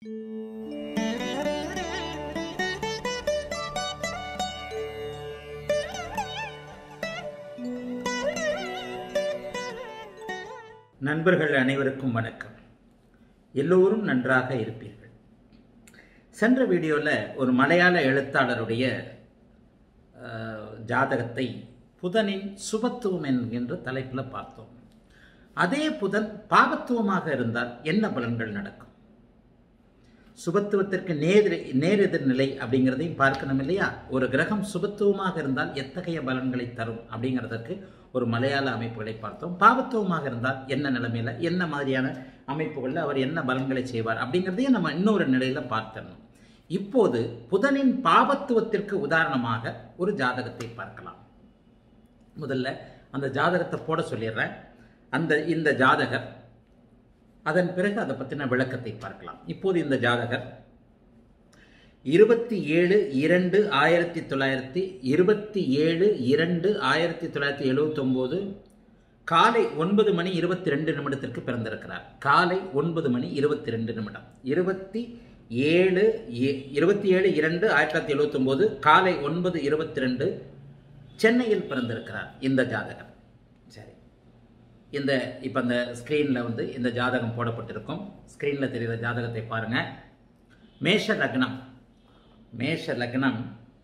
நண்பர்கள் அனைவருக்கும் வணக்கம் எல்லோரும் நன்றாக இருப்பீர்கள் சென்ற வீடியோவில் ஒரு மலையாள எழுத்தாளருடைய அஹ், ஜாதகத்தை புதனின் சுபத்துவம் என்கின்ற தலைப்பில் பார்த்தோம் அதே புதன் பாபத்துவமாக இருந்தால் என்ன பலன்கள் நடக்கும் சுபத்துவத்திற்கு நேர் நேரெதிர் நிலை அப்படிங்கிறதையும் பார்க்கணும் இல்லையா ஒரு கிரகம் சுபத்துவமாக இருந்தால் எத்தகைய பலன்களை தரும் அப்படிங்கிறதற்கு ஒரு மலையாள அமைப்புகளை பார்த்தோம் பாபத்துவமாக இருந்தால் என்ன நிலைமையில என்ன மாதிரியான அமைப்புகளில் அவர் என்ன பலன்களை செய்வார் அப்படிங்கிறதையும் நம்ம இன்னொரு நிலையில பார்த்தரணும் இப்போது புதனின் பாபத்துவத்திற்கு உதாரணமாக ஒரு ஜாதகத்தை பார்க்கலாம் முதல்ல அந்த ஜாதகத்தை போட சொல்லிடுறேன் அந்த இந்த ஜாதகர் அதன் பிறகு அதை பற்றின விளக்கத்தை பார்க்கலாம் இப்போது இந்த ஜாதகர் இருபத்தி ஏழு இரண்டு ஆயிரத்தி தொள்ளாயிரத்தி இருபத்தி ஏழு இரண்டு ஆயிரத்தி தொள்ளாயிரத்தி எழுவத்தொம்போது காலை ஒன்பது மணி இருபத்தி ரெண்டு நிமிடத்திற்கு பிறந்திருக்கிறார் காலை ஒன்பது மணி இருபத்தி ரெண்டு நிமிடம் இருபத்தி ஏழு எ- இருபத்தி ஏழு இரண்டு ஆயிரத்தி தொள்ளாயிரத்தி எழுவத்தொம்போது காலை ஒன்பது இருபத்தி ரெண்டு சென்னையில் பிறந்திருக்கிறார் இந்த ஜாதகர் சரி இந்த இப்போ அந்த ஸ்க்ரீனில் வந்து இந்த ஜாதகம் போடப்பட்டிருக்கும் ஸ்க்ரீனில் தெரிகிற ஜாதகத்தை பாருங்க மேஷ லக்னம் மேஷ லக்னம்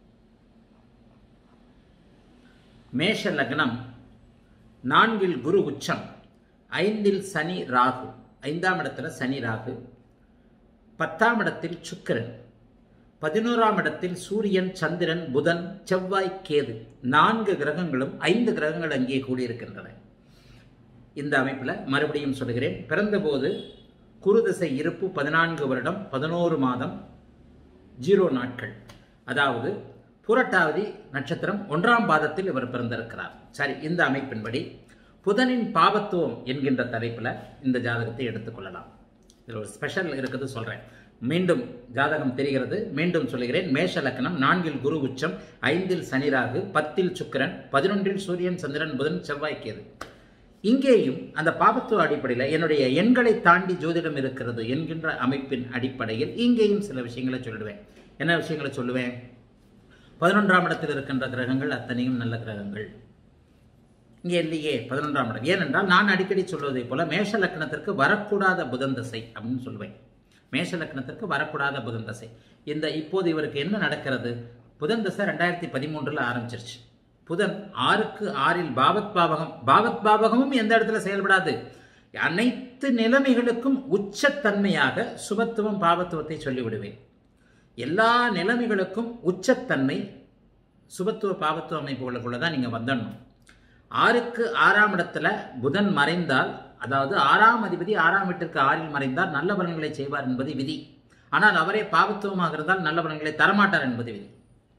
மேஷ லக்னம் நான்கில் குரு உச்சம் ஐந்தில் சனி ராகு ஐந்தாம் இடத்துல சனி ராகு பத்தாம் இடத்தில் சுக்கிரன் பதினோராம் இடத்தில் சூரியன் சந்திரன் புதன் செவ்வாய் கேது நான்கு கிரகங்களும் ஐந்து கிரகங்கள் அங்கே கூடியிருக்கின்றன இந்த அமைப்பில் மறுபடியும் சொல்கிறேன் பிறந்தபோது குருதிசை இருப்பு பதினான்கு வருடம் பதினோரு மாதம் ஜீரோ நாட்கள் அதாவது புரட்டாவதி நட்சத்திரம் ஒன்றாம் பாதத்தில் இவர் பிறந்திருக்கிறார் சரி இந்த அமைப்பின்படி புதனின் பாபத்துவம் என்கின்ற தலைப்பில் இந்த ஜாதகத்தை எடுத்துக்கொள்ளலாம் இதில் ஒரு ஸ்பெஷல் இருக்குது சொல்கிறேன் மீண்டும் ஜாதகம் தெரிகிறது மீண்டும் சொல்கிறேன் மேஷ லக்னம் நான்கில் குரு உச்சம் ஐந்தில் சனிராகு பத்தில் சுக்கிரன் பதினொன்றில் சூரியன் சந்திரன் புதன் செவ்வாய் கேது இங்கேயும் அந்த பாபத்துவ அடிப்படையில் என்னுடைய எண்களை தாண்டி ஜோதிடம் இருக்கிறது என்கின்ற அமைப்பின் அடிப்படையில் இங்கேயும் சில விஷயங்களை சொல்லிடுவேன் என்ன விஷயங்களை சொல்லுவேன் பதினொன்றாம் இடத்தில் இருக்கின்ற கிரகங்கள் அத்தனையும் நல்ல கிரகங்கள் இங்கே இல்லையே பதினொன்றாம் இடம் ஏனென்றால் நான் அடிக்கடி சொல்வதை போல மேஷ லக்னத்திற்கு வரக்கூடாத புதன் தசை அப்படின்னு சொல்லுவேன் மேஷ லக்னத்திற்கு வரக்கூடாத புதன் தசை இந்த இப்போது இவருக்கு என்ன நடக்கிறது புதன் தசை ரெண்டாயிரத்தி பதிமூன்றில் ஆரம்பிச்சிருச்சு புதன் ஆறுக்கு ஆறில் பாவத் பாவகம் பாவத் பாவகமும் எந்த இடத்துல செயல்படாது அனைத்து நிலைமைகளுக்கும் உச்சத்தன்மையாக சுபத்துவம் பாவத்துவத்தை சொல்லிவிடுவேன் எல்லா நிலைமைகளுக்கும் உச்சத்தன்மை சுபத்துவ பாவத்துவ அமைப்புகளுக்குள்ள தான் நீங்கள் வந்துடணும் ஆறுக்கு ஆறாம் இடத்துல புதன் மறைந்தால் அதாவது ஆறாம் அதிபதி ஆறாம் வீட்டிற்கு ஆறில் மறைந்தால் நல்ல பலன்களை செய்வார் என்பது விதி ஆனால் அவரே பாவத்துவமாக இருந்தால் நல்ல பலன்களை தரமாட்டார் என்பது விதி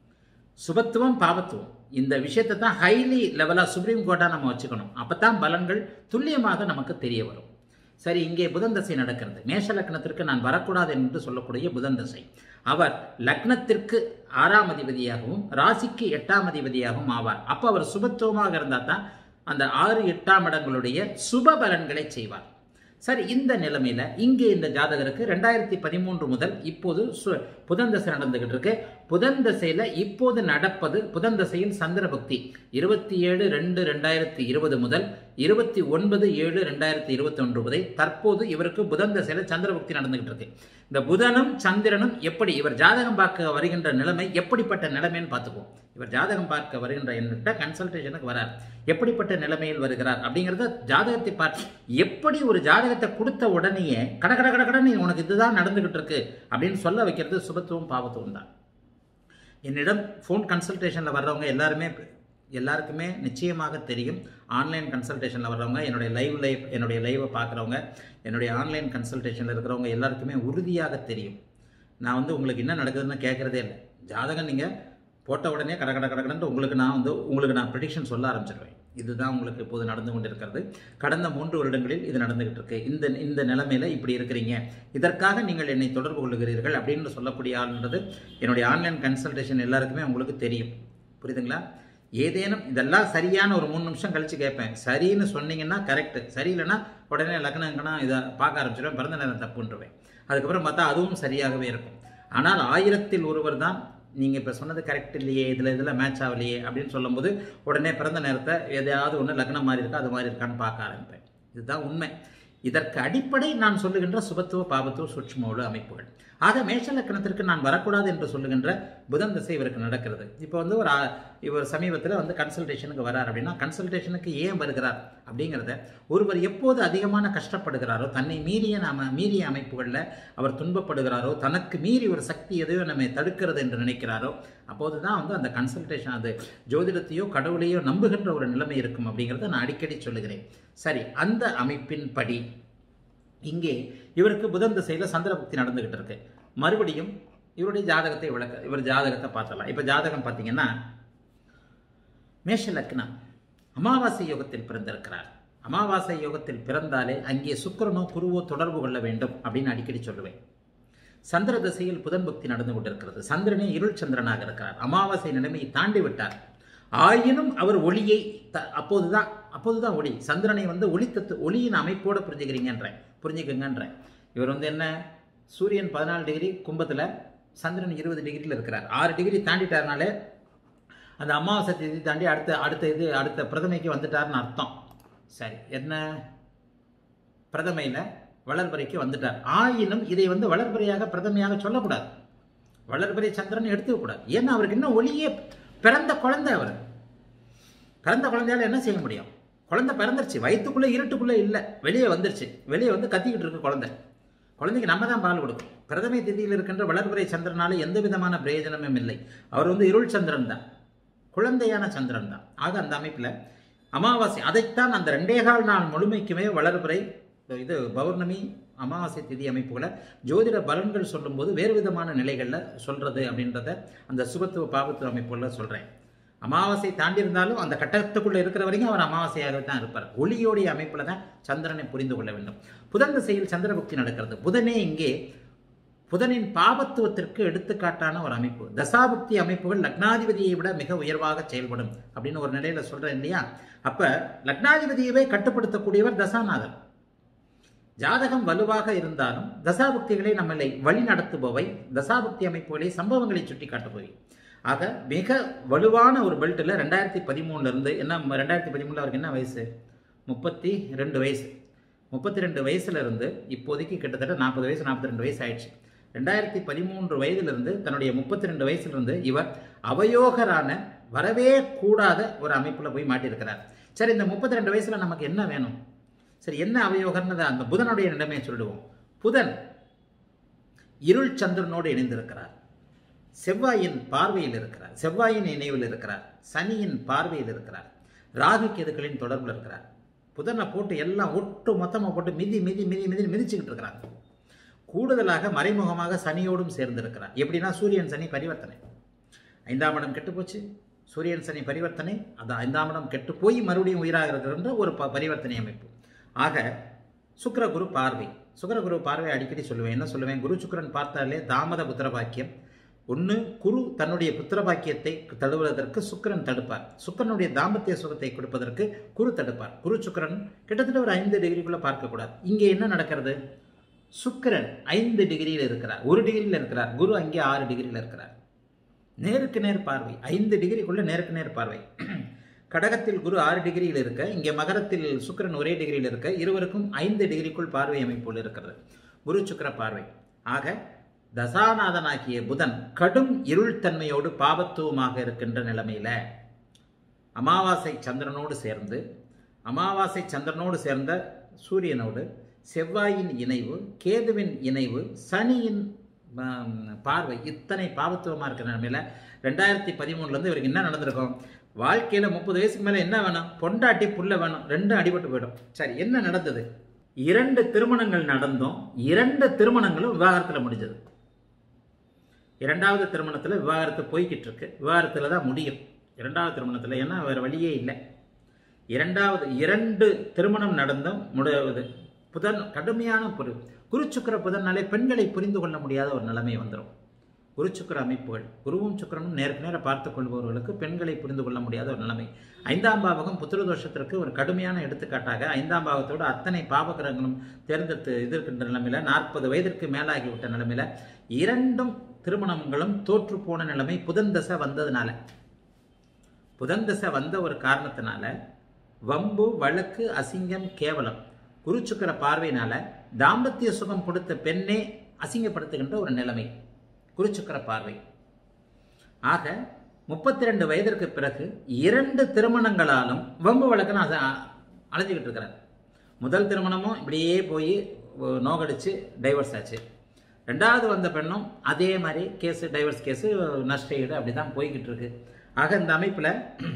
சுபத்துவம் பாவத்துவம் இந்த விஷயத்தை தான் ஹைலி லெவலாக சுப்ரீம் கோர்ட்டாக நம்ம வச்சுக்கணும் அப்போ தான் பலன்கள் துல்லியமாக நமக்கு தெரிய வரும் சரி இங்கே புதன் தசை நடக்கிறது மேஷ லக்னத்திற்கு நான் வரக்கூடாது என்று சொல்லக்கூடிய புதன் தசை அவர் லக்னத்திற்கு ஆறாம் அதிபதியாகவும் ராசிக்கு எட்டாம் அதிபதியாகவும் ஆவார் அப்போ அவர் சுபத்துவமாக இருந்தால் தான் அந்த ஆறு எட்டாம் இடங்களுடைய சுப பலன்களை செய்வார் சரி இந்த நிலைமையில இங்கே இந்த ஜாதகருக்கு ரெண்டாயிரத்தி பதிமூன்று முதல் இப்போது சு- புதன் தசை நடந்துகிட்டு இருக்கு புதன் தசையில இப்போது நடப்பது புதன் தசையில் சந்திர பக்தி இருபத்தி ஏழு ரெண்டு ரெண்டாயிரத்தி இருபது முதல் இருபத்தி ஒன்பது ஏழு ரெண்டாயிரத்தி இருபத்தி ஒன்று வரை தற்போது இவருக்கு புதன் தசையில சந்திர பக்தி நடந்துகிட்டு இருக்கு இந்த புதனும் சந்திரனும் எப்படி இவர் ஜாதகம் பார்க்க வருகின்ற நிலைமை எப்படிப்பட்ட நிலைமைன்னு பார்த்துக்குவோம் இவர் ஜாதகம் பார்க்க வருகின்ற என்கிட்ட கன்சல்டேஷனுக்கு வரார் எப்படிப்பட்ட நிலைமையில் வருகிறார் அப்படிங்கிறத ஜாதகத்தை பார்த்து எப்படி ஒரு ஜாதகத்தை கொடுத்த உடனேயே கட கட கட கடன்னு உனக்கு இதுதான் நடந்துகிட்டு இருக்கு அப்படின்னு சொல்ல வைக்கிறது சுபத்துவம் பாவத்துவம் தான் என்னிடம் ஃபோன் கன்சல்டேஷனில் வர்றவங்க எல்லாருமே எல்லாருக்குமே நிச்சயமாக தெரியும் ஆன்லைன் கன்சல்டேஷனில் வர்றவங்க என்னுடைய லைவ் லைவ் என்னுடைய லைவை பார்க்குறவங்க என்னுடைய ஆன்லைன் கன்சல்டேஷனில் இருக்கிறவங்க எல்லாருக்குமே உறுதியாக தெரியும் நான் வந்து உங்களுக்கு என்ன நடக்குதுன்னு கேட்குறதே இல்லை ஜாதகம் நீங்கள் போட்ட உடனே கட கட கடகடன்ட்டு உங்களுக்கு நான் வந்து உங்களுக்கு நான் ப்ரிடிக்ஷன் சொல்ல ஆரம்பிச்சிடுவேன் இதுதான் உங்களுக்கு இப்போது நடந்து கொண்டிருக்கிறது கடந்த மூன்று வருடங்களில் இது நடந்துகிட்டு இருக்கு இந்த இந்த நிலைமையில இப்படி இருக்கிறீங்க இதற்காக நீங்கள் என்னை தொடர்பு கொள்ளுகிறீர்கள் அப்படின்னு சொல்லக்கூடிய ஆள்ன்றது என்னுடைய ஆன்லைன் கன்சல்டேஷன் எல்லாருக்குமே உங்களுக்கு தெரியும் புரியுதுங்களா ஏதேனும் இதெல்லாம் சரியான ஒரு மூணு நிமிஷம் கழிச்சு கேட்பேன் சரின்னு சொன்னீங்கன்னா கரெக்ட் சரியில்லைன்னா உடனே லக்னங்கன்னா இதை பார்க்க ஆரம்பிச்சிடுவேன் பிறந்த நேரம் தப்புன்றுவேன் அதுக்கப்புறம் பார்த்தா அதுவும் சரியாகவே இருக்கும் ஆனால் ஆயிரத்தில் ஒருவர் தான் நீங்கள் இப்போ சொன்னது கரெக்ட் இல்லையே இதில் இதில் மேட்ச் ஆகலையே அப்படின்னு சொல்லும்போது உடனே பிறந்த நேரத்தை எதையாவது ஒன்று லக்னம் மாதிரி இருக்கா அது மாதிரி இருக்கான்னு பார்க்க ஆரம்பிப்பேன் இதுதான் உண்மை இதற்கு அடிப்படை நான் சொல்லுகின்ற சுபத்துவ பாபத்துவ சூட்சுமோடு அமைப்புகள் ஆக மேஷ லக்கணத்திற்கு நான் வரக்கூடாது என்று சொல்லுகின்ற புதன் திசை இவருக்கு நடக்கிறது இப்போ வந்து ஒரு ஆ- இவர் சமீபத்தில் வந்து கன்சல்டேஷனுக்கு வரார் அப்படின்னா கன்சல்டேஷனுக்கு ஏன் வருகிறார் அப்படிங்கிறத ஒருவர் எப்போது அதிகமான கஷ்டப்படுகிறாரோ தன்னை மீறிய நாம மீறிய அமைப்புகளில் அவர் துன்பப்படுகிறாரோ தனக்கு மீறி ஒரு சக்தி எதையோ நம்மை தடுக்கிறது என்று நினைக்கிறாரோ அப்போது தான் வந்து அந்த கன்சல்டேஷன் அது ஜோதிடத்தையோ கடவுளையோ நம்புகின்ற ஒரு நிலைமை இருக்கும் அப்படிங்கிறத நான் அடிக்கடி சொல்லுகிறேன் சரி அந்த அமைப்பின்படி இங்கே இவருக்கு புதன் திசையில் சந்திரபக்தி நடந்துகிட்டு இருக்கு மறுபடியும் இவருடைய ஜாதகத்தை விளக்க இவர் ஜாதகத்தை பார்த்தலாம் இப்போ ஜாதகம் பார்த்தீங்கன்னா மேஷ லக்னம் அமாவாசை யோகத்தில் பிறந்திருக்கிறார் அமாவாசை யோகத்தில் பிறந்தாலே அங்கே சுக்கிரனோ குருவோ தொடர்பு கொள்ள வேண்டும் அப்படின்னு அடிக்கடி சொல்லுவேன் சந்திர திசையில் புதன் பக்தி நடந்து கொண்டிருக்கிறது சந்திரனே இருள் சந்திரனாக இருக்கிறார் அமாவாசை நிலைமையை தாண்டி விட்டார் ஆயினும் அவர் ஒளியை த- அப்போதுதான் அப்போதுதான் ஒளி சந்திரனை வந்து ஒளி தத்து ஒளியின் அமைப்போட புரிஞ்சுக்கிறீங்கன்ற புரிஞ்சுக்குங்கன்ற இவர் வந்து என்ன சூரியன் பதினாலு டிகிரி கும்பத்தில் சந்திரன் இருபது டிகிரியில் இருக்கிறார் ஆறு டிகிரி தாண்டிட்டாருனாலே அந்த அமாவாசை தேதி தாண்டி அடுத்த அடுத்த இது அடுத்த பிரதமைக்கு வந்துட்டார்னு அர்த்தம் சரி என்ன பிரதமையில் வளர்பறைக்கு வந்துட்டார் ஆயினும் இதை வந்து வளர்பறையாக பிரதமையாக சொல்லக்கூடாது வளர்பறை சந்திரன் எடுத்துக்கக்கூடாது ஏன்னா அவருக்கு இன்னும் ஒளியே பிறந்த குழந்தை அவர் பிறந்த குழந்தையால என்ன செய்ய முடியும் குழந்தை பிறந்துருச்சு வயிற்றுக்குள்ளே இருட்டுக்குள்ளே இல்லை வெளியே வந்துருச்சு வெளியே வந்து கத்திக்கிட்டு இருக்கு குழந்தை குழந்தைக்கு நம்ம தான் பால் கொடுக்கும் பிரதமை திதியில் இருக்கின்ற வளர்பிறை சந்திரனால எந்த விதமான பிரயோஜனமும் இல்லை அவர் வந்து இருள் சந்திரன் தான் குழந்தையான சந்திரன் தான் ஆக அந்த அமைப்பில் அமாவாசை அதைத்தான் அந்த ரெண்டே கால் நாள் முழுமைக்குமே வளர்பிறை இது பௌர்ணமி அமாவாசை திதி அமைப்புகளை ஜோதிட பலன்கள் சொல்லும்போது வேறு விதமான நிலைகளில் சொல்றது அப்படின்றத அந்த சுபத்துவ பாபத்துவ அமைப்புகளில் சொல்கிறேன் அமாவாசை தாண்டி இருந்தாலும் அந்த கட்டத்துக்குள்ள இருக்கிற வரைக்கும் அவர் அமாவாசையாக தான் இருப்பார் ஒளியோடைய அமைப்புல தான் சந்திரனை புரிந்து கொள்ள வேண்டும் புதன் திசையில் சந்திரபக்தி நடக்கிறது புதனே இங்கே புதனின் பாபத்துவத்திற்கு எடுத்துக்காட்டான ஒரு அமைப்பு தசாபக்தி அமைப்புகள் லக்னாதிபதியை விட மிக உயர்வாக செயல்படும் அப்படின்னு ஒரு நிலையில சொல்றேன் இல்லையா அப்ப லக்னாதிபதியவே கட்டுப்படுத்தக்கூடியவர் தசாநாதன் ஜாதகம் வலுவாக இருந்தாலும் தசாபக்திகளை நம்மளை வழி நடத்துபவை தசாபக்தி அமைப்புகளை சம்பவங்களை சுட்டி காட்டுபவை ஆக மிக வலுவான ஒரு பெல்ட்டில் ரெண்டாயிரத்தி பதிமூணுல இருந்து என்ன ரெண்டாயிரத்தி பதிமூணுல அவருக்கு என்ன வயசு முப்பத்தி ரெண்டு வயசு முப்பத்தி ரெண்டு வயசுல இருந்து இப்போதைக்கு கிட்டத்தட்ட நாற்பது வயசு நாற்பத்தி ரெண்டு வயசு ஆயிடுச்சு ரெண்டாயிரத்தி பதிமூன்று வயதிலிருந்து தன்னுடைய முப்பத்தி ரெண்டு வயசுலேருந்து இவர் அவயோகரான வரவே கூடாத ஒரு அமைப்பில் போய் மாட்டியிருக்கிறார் சரி இந்த முப்பத்தி ரெண்டு வயசுல நமக்கு என்ன வேணும் சரி என்ன அவயோகர்னு அந்த புதனுடைய நிலைமையை சொல்லிடுவோம் புதன் இருள் சந்திரனோடு இணைந்திருக்கிறார் செவ்வாயின் பார்வையில் இருக்கிறார் செவ்வாயின் நினைவில் இருக்கிறார் சனியின் பார்வையில் இருக்கிறார் ராகு கேதுக்களின் தொடர்பில் இருக்கிறார் புதனை போட்டு எல்லாம் ஒட்டு மொத்தமாக போட்டு மிதி மிதி மிதி மிதி மிதிச்சுக்கிட்டு இருக்கிறாங்க கூடுதலாக மறைமுகமாக சனியோடும் சேர்ந்திருக்கிறார் எப்படின்னா சூரியன் சனி பரிவர்த்தனை ஐந்தாம் இடம் கெட்டு போச்சு சூரியன் சனி பரிவர்த்தனை அந்த ஐந்தாம் இடம் கெட்டு போய் மறுபடியும் உயிராக இருக்கிறன்ற ஒரு ப பரிவர்த்தனை அமைப்பு ஆக சுக்கிரகுரு பார்வை சுக்கிரகுரு பார்வை அடிக்கடி சொல்லுவேன் என்ன சொல்லுவேன் குரு சுக்கிரன் பார்த்தாலே தாமத புத்திர பாக்கியம் ஒன்று குரு தன்னுடைய புத்திர பாக்கியத்தை தழுவுவதற்கு சுக்கிரன் தடுப்பார் சுக்கிரனுடைய தாம்பத்திய சுகத்தை கொடுப்பதற்கு குரு தடுப்பார் குரு சுக்கிரன் கிட்டத்தட்ட ஒரு ஐந்து டிகிரிக்குள்ள பார்க்கக்கூடாது இங்கே என்ன நடக்கிறது சுக்கிரன் ஐந்து டிகிரியில் இருக்கிறார் ஒரு டிகிரியில் இருக்கிறார் குரு அங்கே ஆறு டிகிரியில் இருக்கிறார் நேருக்கு நேர் பார்வை ஐந்து டிகிரிக்குள்ள நேருக்கு நேர் பார்வை கடகத்தில் குரு ஆறு டிகிரியில் இருக்க இங்கே மகரத்தில் சுக்கிரன் ஒரே டிகிரியில் இருக்க இருவருக்கும் ஐந்து டிகிரிக்குள் பார்வை அமைப்புள் இருக்கிறது குரு சுக்கிர பார்வை ஆக தசாநாதனாகிய புதன் கடும் இருள் தன்மையோடு பாபத்துவமாக இருக்கின்ற நிலைமையில அமாவாசை சந்திரனோடு சேர்ந்து அமாவாசை சந்திரனோடு சேர்ந்த சூரியனோடு செவ்வாயின் இணைவு கேதுவின் இணைவு சனியின் ஆம், பார்வை இத்தனை பாவத்துவமாக இருக்கிற நிலைமையில ரெண்டாயிரத்தி பதிமூணுலேருந்து இவருக்கு என்ன நடந்திருக்கும் வாழ்க்கையில் முப்பது வயசுக்கு மேலே என்ன வேணும் பொண்டாட்டி புள்ள வேணும் ரெண்டும் அடிபட்டு போயிடும் சரி என்ன நடந்தது இரண்டு திருமணங்கள் நடந்தும் இரண்டு திருமணங்களும் விவாகரத்தில் முடிஞ்சது இரண்டாவது திருமணத்தில் விவாகரத்து போய்கிட்டு இருக்கு விவாகரத்தில் தான் முடியும் இரண்டாவது திருமணத்தில் ஏன்னா வேறு வழியே இல்லை இரண்டாவது இரண்டு திருமணம் நடந்தும் முடிவது புதன் கடுமையான பொரு குரு சுக்கிர புதன்னாலே பெண்களை புரிந்து கொள்ள முடியாத ஒரு நிலைமை வந்துடும் குரு சுக்கர அமைப்புகள் குருவும் சுக்கரனும் நேருக்கு நேர பார்த்து கொள்பவர்களுக்கு பெண்களை புரிந்து கொள்ள முடியாத ஒரு நிலைமை ஐந்தாம் பாவகம் புத்திர தோஷத்திற்கு ஒரு கடுமையான எடுத்துக்காட்டாக ஐந்தாம் பாவத்தோடு அத்தனை பாவகிரகங்களும் தேர்ந்தெடுத்து இது இருக்கின்ற நிலைமையில நாற்பது வயதிற்கு மேலாகிவிட்ட நிலைமையில இரண்டும் திருமணங்களும் தோற்று போன நிலைமை புதன் தசை வந்ததுனால புதன் தசை வந்த ஒரு காரணத்தினால வம்பு வழக்கு அசிங்கம் கேவலம் குருச்சுக்கர பார்வையினால தாம்பத்திய சுகம் கொடுத்த பெண்ணே அசிங்கப்படுத்துகின்ற ஒரு நிலைமை குருச்சுக்கர பார்வை ஆக முப்பத்தி ரெண்டு வயதிற்கு பிறகு இரண்டு திருமணங்களாலும் வம்பு வழக்குன்னு அச- அலைஞ்சுக்கிட்டு இருக்கிறார் முதல் திருமணமும் இப்படியே போய் நோகடிச்சு டைவர்ஸ் ஆச்சு ரெண்டாவது வந்த பெண்ணும் அதே மாதிரி கேஸு டைவர்ஸ் கேஸு நஷ்டஈடு அப்படி தான் போய்கிட்டு இருக்கு ஆக இந்த அமைப்பில்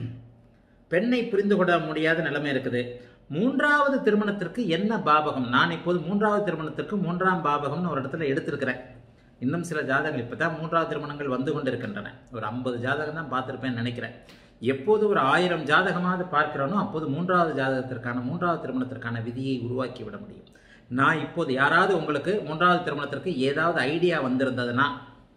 பெண்ணை புரிந்து கொள்ள முடியாத நிலைமை இருக்குது மூன்றாவது திருமணத்திற்கு என்ன பாவகம் நான் இப்போது மூன்றாவது திருமணத்திற்கு மூன்றாம் பாவகம்னு ஒரு இடத்துல எடுத்திருக்கிறேன் இன்னும் சில ஜாதகங்கள் இப்போ தான் மூன்றாவது திருமணங்கள் வந்து கொண்டிருக்கின்றன ஒரு ஐம்பது ஜாதகம் தான் பார்த்துருப்பேன்னு நினைக்கிறேன் எப்போது ஒரு ஆயிரம் ஜாதகமாவது பார்க்கிறோனோ அப்போது மூன்றாவது ஜாதகத்திற்கான மூன்றாவது திருமணத்திற்கான விதியை உருவாக்கி விட முடியும் நான் இப்போது யாராவது உங்களுக்கு மூன்றாவது திருமணத்திற்கு ஏதாவது ஐடியா வந்திருந்ததுன்னா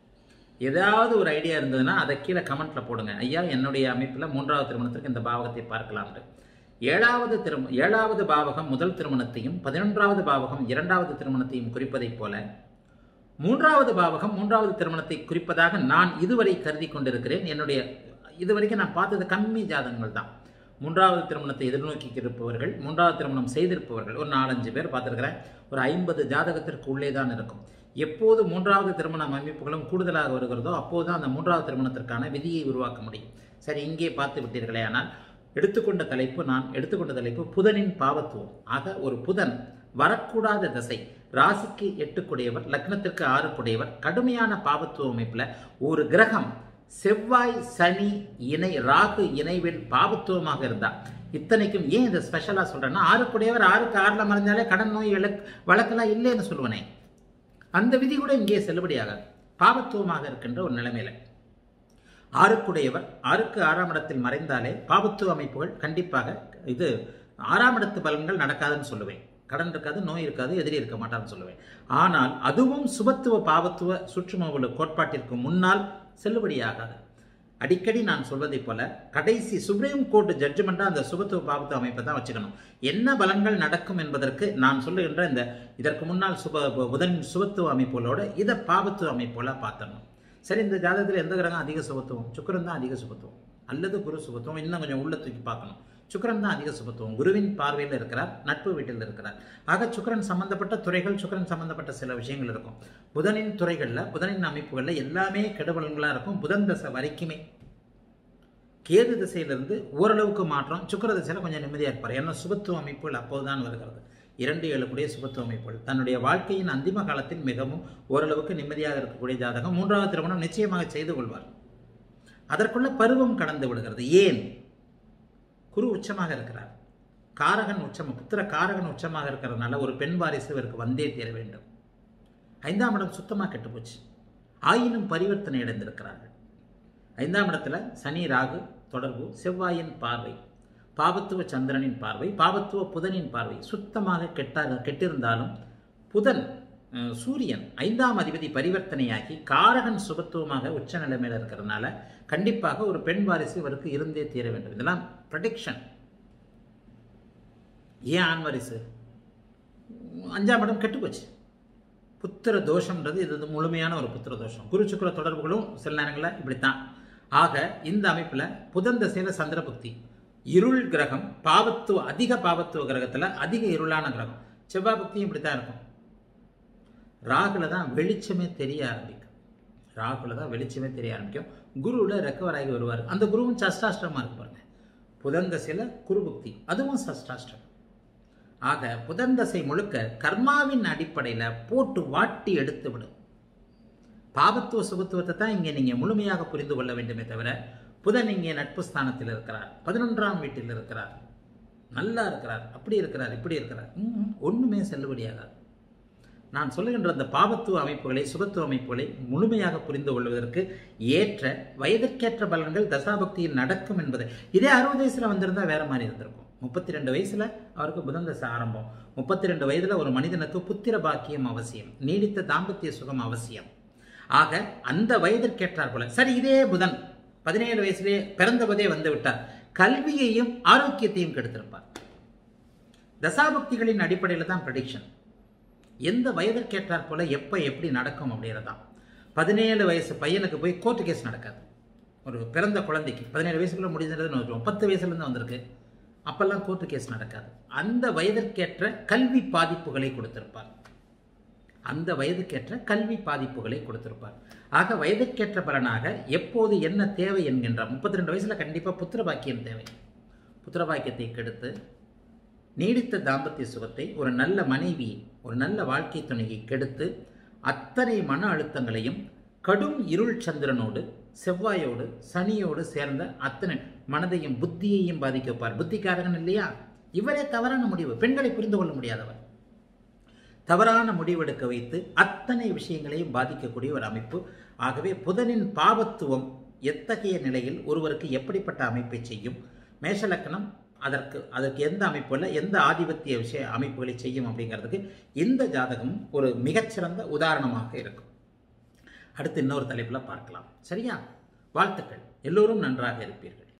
ஏதாவது ஒரு ஐடியா இருந்ததுன்னா அதை கீழே கமெண்ட்ல போடுங்க ஐயா என்னுடைய அமைப்பில் மூன்றாவது திருமணத்திற்கு இந்த பாவகத்தை பார்க்கலாம்னு ஏழாவது திரும ஏழாவது பாவகம் முதல் திருமணத்தையும் பதினொன்றாவது பாவகம் இரண்டாவது திருமணத்தையும் குறிப்பதைப் போல மூன்றாவது பாவகம் மூன்றாவது திருமணத்தை குறிப்பதாக நான் இதுவரை கருதி கொண்டிருக்கிறேன் என்னுடைய இதுவரைக்கும் நான் பார்த்தது கம்மி ஜாதகங்கள் தான் மூன்றாவது திருமணத்தை எதிர்நோக்கி இருப்பவர்கள் மூன்றாவது திருமணம் செய்திருப்பவர்கள் ஒரு நாலஞ்சு பேர் பார்த்துருக்கிறேன் ஒரு ஐம்பது ஜாதகத்திற்கு உள்ளே தான் இருக்கும் எப்போது மூன்றாவது திருமண அமைப்புகளும் கூடுதலாக வருகிறதோ அப்போது அந்த மூன்றாவது திருமணத்திற்கான விதியை உருவாக்க முடியும் சரி இங்கே பார்த்து விட்டீர்களே ஆனால் எடுத்துக்கொண்ட தலைப்பு நான் எடுத்துக்கொண்ட தலைப்பு புதனின் பாவத்துவம் ஆக ஒரு புதன் வரக்கூடாத திசை ராசிக்கு எட்டுக்குடையவர் லக்னத்திற்கு ஆறுக்குடையவர் கடுமையான பாவத்துவ அமைப்புல ஒரு கிரகம் செவ்வாய் சனி இணை ராகு இணைவில் பாவத்துவமாக இருந்தா இத்தனைக்கும் ஏன் இதை ஸ்பெஷலா சொல்றேன்னா ஆறுக்குடையவர் ஆறுக்கு ஆறுல மறைஞ்சாலே கடன் நோய் இழக் வழக்கெல்லாம் இல்லைன்னு சொல்லுவனே அந்த விதி கூட இங்கே செல்லுபடியாகாது பாவத்துவமாக இருக்கின்ற ஒரு நிலைமையில ஆறுக்குடையவர் ஆறுக்கு ஆறாம் இடத்தில் மறைந்தாலே பாவத்துவ அமைப்புகள் கண்டிப்பாக இது ஆறாம் இடத்து பலன்கள் நடக்காதுன்னு சொல்லுவேன் கடன் இருக்காது நோய் இருக்காது எதிரி இருக்க மாட்டான்னு சொல்லுவேன் ஆனால் அதுவும் சுபத்துவ பாவத்துவ சுற்றுமவுல கோட்பாட்டிற்கு முன்னால் செல்லுபடியாகாது அடிக்கடி நான் சொல்வதைப் போல கடைசி சுப்ரீம் கோர்ட் ஜட்ஜ்மெண்டா அந்த சுபத்துவ பாவத்துவ அமைப்பை தான் வச்சுக்கணும் என்ன பலன்கள் நடக்கும் என்பதற்கு நான் சொல்லுகின்ற இந்த இதற்கு முன்னால் சுப புதன் சுபத்துவ அமைப்புகளோட இதை பாவத்துவ அமைப்போல பார்த்தணும் சரி இந்த ஜாதகத்தில் எந்த கிரகம் அதிக சுபத்துவம் சுக்கிரன் தான் அதிக சுபத்துவம் அல்லது குரு சுபத்துவம் இன்னும் கொஞ்சம் உள்ள தூக்கி பார்க்கணும் சுக்கிரன் தான் அதிக சுபத்துவம் குருவின் பார்வையில் இருக்கிறார் நட்பு வீட்டில் இருக்கிறார் ஆக சுக்கிரன் சம்பந்தப்பட்ட துறைகள் சுக்கிரன் சம்பந்தப்பட்ட சில விஷயங்கள் இருக்கும் புதனின் துறைகளில் புதனின் அமைப்புகளில் எல்லாமே கெடுபலன்களாக இருக்கும் புதன் தசை வரைக்குமே கேது திசையிலிருந்து ஓரளவுக்கு மாற்றம் சுக்கிர திசையில் கொஞ்சம் நிம்மதியாக இருப்பார் ஏன்னா சுபத்துவ அமைப்புகள் அப்போதுதான் வருகிறது இரண்டு ஏழுக்குடைய சுபத்துவ அமைப்புகள் தன்னுடைய வாழ்க்கையின் அந்திம காலத்தில் மிகவும் ஓரளவுக்கு நிம்மதியாக இருக்கக்கூடிய ஜாதகம் மூன்றாவது திருமணம் நிச்சயமாக செய்து கொள்வார் அதற்குள்ள பருவம் கடந்து விடுகிறது ஏன் குரு உச்சமாக இருக்கிறார் காரகன் உச்சம் புத்திர காரகன் உச்சமாக இருக்கிறதுனால ஒரு பெண் வாரிசு இவருக்கு வந்தே தீர வேண்டும் ஐந்தாம் இடம் சுத்தமாக கெட்டுப்போச்சு ஆயினும் பரிவர்த்தனை அடைந்திருக்கிறார்கள் ஐந்தாம் இடத்துல சனி ராகு தொடர்பு செவ்வாயின் பார்வை பாபத்துவ சந்திரனின் பார்வை பாபத்துவ புதனின் பார்வை சுத்தமாக கெட்டாக கெட்டிருந்தாலும் புதன் அஹ், சூரியன் ஐந்தாம் அதிபதி பரிவர்த்தனையாகி காரகன் சுபத்துவமாக உச்ச நிலைமையில் இருக்கிறதுனால கண்டிப்பாக ஒரு பெண் வாரிசு இவருக்கு இருந்தே தீர வேண்டும் இதெல்லாம் ப்ரடிக்ஷன் ஏன் ஆண் வாரிசு அஞ்சாம் இடம் கெட்டு போச்சு புத்திர தோஷம்ன்றது இது வந்து முழுமையான ஒரு புத்திர தோஷம் குரு சுக்கிர தொடர்புகளும் சில நேரங்களில் இப்படித்தான் ஆக இந்த அமைப்பில் புதன் தசையில சந்திர புக்தி இருள் கிரகம் பாவத்துவ அதிக பாவத்துவ கிரகத்தில் அதிக இருளான கிரகம் செவ்வாய் புக்தியும் இப்படித்தான் இருக்கும் ராகுல தான் வெளிச்சமே தெரிய ஆரம்பிக்கும் ராகுல தான் வெளிச்சமே தெரிய ஆரம்பிக்கும் குருவில் ரெக்கவர் ஆகி வருவார் அந்த குருவும் சஷ்டாஷ்டமாக இருக்கு பாருங்க புதன் தசையில் குரு புக்தி அதுவும் சஷ்டாஷ்டம் ஆக புதன் தசை முழுக்க கர்மாவின் அடிப்படையில் போட்டு வாட்டி எடுத்து விடும் பாபத்துவ சுபத்துவத்தை தான் இங்கே நீங்கள் முழுமையாக புரிந்து கொள்ள வேண்டுமே தவிர புதன் இங்கே நட்பு ஸ்தானத்தில் இருக்கிறார் பதினொன்றாம் வீட்டில் இருக்கிறார் நல்லா இருக்கிறார் அப்படி இருக்கிறார் இப்படி இருக்கிறார் ம்ம், ஒண்ணுமே செல்லுபடியாகாது நான் சொல்லுகின்ற அந்த பாவத்துவ அமைப்புகளை சுபத்துவ அமைப்புகளை முழுமையாக புரிந்து கொள்வதற்கு ஏற்ற வயதிற்கேற்ற பலன்கள் தசாபக்தியில் நடக்கும் என்பது இதே அறுபது வயசுல வந்திருந்தா வேற மாதிரி இருந்திருக்கும் முப்பத்தி ரெண்டு வயசுல அவருக்கு புதன் தசை ஆரம்பம் முப்பத்தி ரெண்டு வயதுல ஒரு மனிதனுக்கு புத்திர பாக்கியம் அவசியம் நீடித்த தாம்பத்திய சுகம் அவசியம் ஆக அந்த வயதிற்கேற்றார் போல சரி இதே புதன் பதினேழு வயசுலேயே பிறந்தபோதே வந்து விட்டார் கல்வியையும் ஆரோக்கியத்தையும் கெடுத்திருப்பார் தசாபக்திகளின் அடிப்படையில் தான் ப்ரெடிக்ஷன் எந்த வயதிற்கேற்றார் போல எப்போ எப்படி நடக்கும் அப்படின்றதான் பதினேழு வயசு பையனுக்கு போய் கோர்ட்டு கேஸ் நடக்காது ஒரு பிறந்த குழந்தைக்கு பதினேழு வயசுக்குள்ள முடிஞ்சதுன்னு வச்சுருவோம் பத்து வயசுலேருந்து வந்திருக்கு அப்பெல்லாம் கோர்ட்டு கேஸ் நடக்காது அந்த வயதிற்கேற்ற கல்வி பாதிப்புகளை கொடுத்திருப்பார் அந்த வயதுக்கேற்ற கல்வி பாதிப்புகளை கொடுத்திருப்பார் ஆக வயதுக்கேற்ற பலனாக எப்போது என்ன தேவை என்கின்ற முப்பத்தி ரெண்டு வயசுல கண்டிப்பா புத்திர பாக்கியம் தேவை புத்திர பாக்கியத்தை கெடுத்து நீடித்த தாம்பத்திய சுகத்தை ஒரு நல்ல மனைவி ஒரு நல்ல வாழ்க்கை துணையை கெடுத்து அத்தனை மன அழுத்தங்களையும் கடும் இருள் சந்திரனோடு செவ்வாயோடு சனியோடு சேர்ந்த அத்தனை மனதையும் புத்தியையும் பாதிக்க வைப்பார் புத்திக்காரகன் இல்லையா இவரே தவறான முடிவு பெண்களை புரிந்து கொள்ள முடியாதவர் தவறான முடிவெடுக்க வைத்து அத்தனை விஷயங்களையும் பாதிக்கக்கூடிய ஒரு அமைப்பு ஆகவே புதனின் பாவத்துவம் எத்தகைய நிலையில் ஒருவருக்கு எப்படிப்பட்ட அமைப்பை செய்யும் மேஷலக்கணம் அதற்கு அதற்கு எந்த அமைப்பு இல்லை எந்த ஆதிபத்திய விஷய அமைப்புகளை செய்யும் அப்படிங்கிறதுக்கு இந்த ஜாதகம் ஒரு மிகச்சிறந்த உதாரணமாக இருக்கும் அடுத்து இன்னொரு தலைப்பில் பார்க்கலாம் சரியா வாழ்த்துக்கள் எல்லோரும் நன்றாக இருப்பீர்கள்